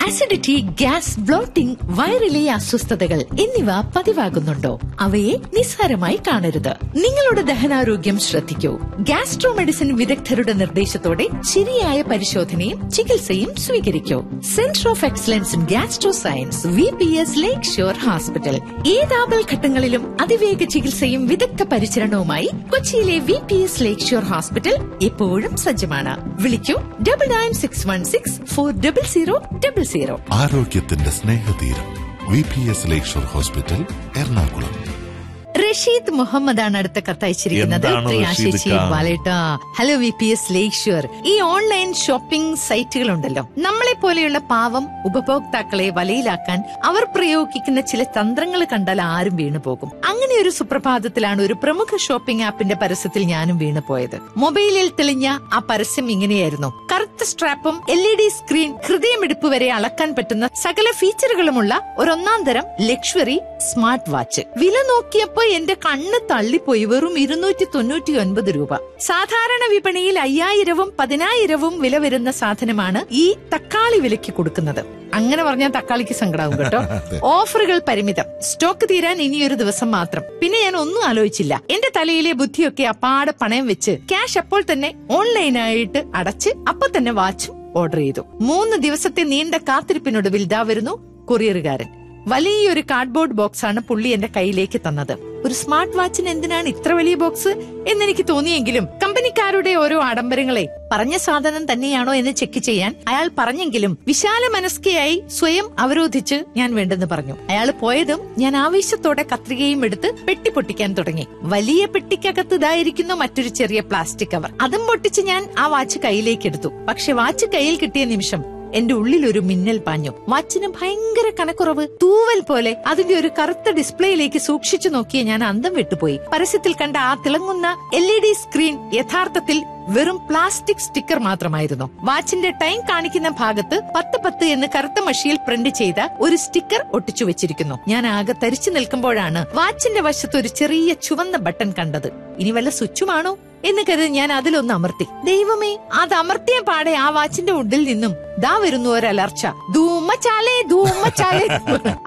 Acidity gas blotting വയറിലെ അസ്വസ്ഥതകൾ എന്നിവ പതിവാകുന്നുണ്ടോ അവയെ നിസ്സാരമായി കാണരുത് നിങ്ങളുടെ ദഹനാരോഗ്യം ശ്രദ്ധിക്കൂ ഗ്യാസ്ട്രോ മെഡിസിൻ വിദഗ്ധരുടെ നിർദ്ദേശത്തോടെ ശരിയായ പരിശോധനയും ചികിത്സയും സ്വീകരിക്കൂ centre of excellence in gastro science V P S Lakeshore hospital ഏതാപൽ ഘട്ടങ്ങളിലും അതിവേഗ ചികിത്സയും വിദഗ്ധ പരിചരണവുമായി കൊച്ചിയിലെ V P S Lakeshore hospital എപ്പോഴും സജ്ജമാണ് വിളിക്കൂ double nine six one six four double zero double zero ആരോഗ്യത്തിന്റെ സ്നേഹതീരം V P S Lakeshore hospital Ernakulam Rasheed Muhammad ആണ് അടുത്ത കത്തയച്ചിരിക്കുന്നത് എന്താണ് പ്രിയ റഷീദ് ചേച്ചി ഖാൻ? വാലേട്ടാ hello V P S Lakeshore ഈ ഓൺലൈൻ ഷോപ്പിംഗ് സൈറ്റുകൾ ഉണ്ടല്ലോ നമ്മളെ പോലെയുള്ള പാവം ഉപഭോക്താക്കളെ വലയിലാക്കാൻ അവർ പ്രയോഗിക്കുന്ന ചില തന്ത്രങ്ങൾ കണ്ടാൽ ആരും വീണു പോകും അങ്ങനെ ഒരു സുപ്രഭാതത്തിലാണ് ഒരു പ്രമുഖ ഷോപ്പിംഗ് ആപ്പിന്റെ പരസ്യത്തിൽ ഞാനും വീണു പോയത് മൊബൈലിൽ തെളിഞ്ഞ ആ പരസ്യം ഇങ്ങനെയായിരുന്നു കറുത്ത സ്ട്രാപ്പും എൽ ഇ ഡി സ്ക്രീൻ ഹൃദയമിടിപ്പ് വരെ അളക്കാൻ പറ്റുന്ന സകല ഫീച്ചറുകളുമുള്ള ഒരൊന്നാം തരം ലക്ഷറി സ്മാർട്ട് വാച്ച് വില നോക്കിയപ്പോ എന്റെ കണ്ണ് തള്ളിപ്പോയി വെറും ഇരുന്നൂറ്റി തൊണ്ണൂറ്റി ഒൻപത് രൂപ സാധാരണ വിപണിയിൽ അയ്യായിരവും പതിനായിരവും വില വരുന്ന സാധനമാണ് ഈ തക്കാളി വിലയ്ക്ക് കൊടുക്കുന്നത് അങ്ങനെ പറഞ്ഞാൽ തക്കാളിക്ക് സങ്കടാവും കേട്ടോ ഓഫറുകൾ പരിമിതം സ്റ്റോക്ക് തീരാൻ ഇനിയൊരു ദിവസം മാത്രം പിന്നെ ഞാൻ ഒന്നും ആലോചിച്ചില്ല എന്റെ തലയിലെ ബുദ്ധിയൊക്കെ അപ്പാടെ പണയം വെച്ച് ക്യാഷ് അപ്പോൾ തന്നെ ഓൺലൈനായിട്ട് അടച്ച് അപ്പൊ തന്നെ വാച്ചും ഓർഡർ ചെയ്തു മൂന്ന് ദിവസത്തെ നീണ്ട കാത്തിരിപ്പിനൊടുവിൽ ദാ വരുന്നു കൊറിയറുകാരൻ വലിയൊരു കാർഡ്ബോർഡ് ബോക്സ് ആണ് പുള്ളി എന്റെ കയ്യിലേക്ക് തന്നത് ഒരു സ്മാർട്ട് വാച്ചിന് എന്തിനാണ് ഇത്ര വലിയ ബോക്സ് എന്നെനിക്ക് തോന്നിയെങ്കിലും കമ്പനിക്കാരുടെ ഓരോ ആഡംബരങ്ങളെ പറഞ്ഞ സാധനം തന്നെയാണോ എന്ന് ചെക്ക് ചെയ്യാൻ അയാൾ പറഞ്ഞെങ്കിലും വിശാല മനസ്കയായി സ്വയം അവരോധിച്ച് ഞാൻ വേണ്ടെന്ന് പറഞ്ഞു അയാൾ പോയതും ഞാൻ ആവേശത്തോടെ കത്രികയും എടുത്ത് പെട്ടി പൊട്ടിക്കാൻ തുടങ്ങി വലിയ പെട്ടിക്കകത്ത് ഇതായിരിക്കുന്നു മറ്റൊരു ചെറിയ പ്ലാസ്റ്റിക് കവർ അതും പൊട്ടിച്ച് ഞാൻ ആ വാച്ച് കയ്യിലേക്ക് എടുത്തു പക്ഷെ വാച്ച് കയ്യിൽ കിട്ടിയ നിമിഷം എന്റെ ഉള്ളിൽ ഒരു മിന്നൽ പാഞ്ഞു വാച്ചിന് ഭയങ്കര കനക്കുറവ് തൂവൽ പോലെ അതിന്റെ ഒരു കറുത്ത ഡിസ്പ്ലേയിലേക്ക് സൂക്ഷിച്ചു നോക്കിയ ഞാൻ അന്തം വിട്ടുപോയി പരസ്യത്തിൽ കണ്ട ആ തിളങ്ങുന്ന എൽ ഇ ഡി സ്ക്രീൻ യഥാർത്ഥത്തിൽ വെറും പ്ലാസ്റ്റിക് സ്റ്റിക്കർ മാത്രമായിരുന്നു വാച്ചിന്റെ ടൈം കാണിക്കുന്ന ഭാഗത്ത് പത്ത് പത്ത് എന്ന് കറുത്ത മഷിയിൽ പ്രിന്റ് ചെയ്ത ഒരു സ്റ്റിക്കർ ഒട്ടിച്ചു വെച്ചിരിക്കുന്നു ഞാൻ ആകെ തരിച്ചു നിൽക്കുമ്പോഴാണ് വാച്ചിന്റെ വശത്ത് ഒരു ചെറിയ ചുവന്ന ബട്ടൺ കണ്ടത് ഇനി വല്ല സ്വിച്ചുമാണോ എന്ന് കരുതി ഞാൻ അതിലൊന്ന് അമർത്തി ദൈവമേ അത് അമർത്തിയ പാടെ ആ വാച്ചിന്റെ ഉള്ളിൽ നിന്നും ദാ വരുന്നു ഒരു അലർച്ച ധൂമച്ചാലേ ധൂമച്ചാലേ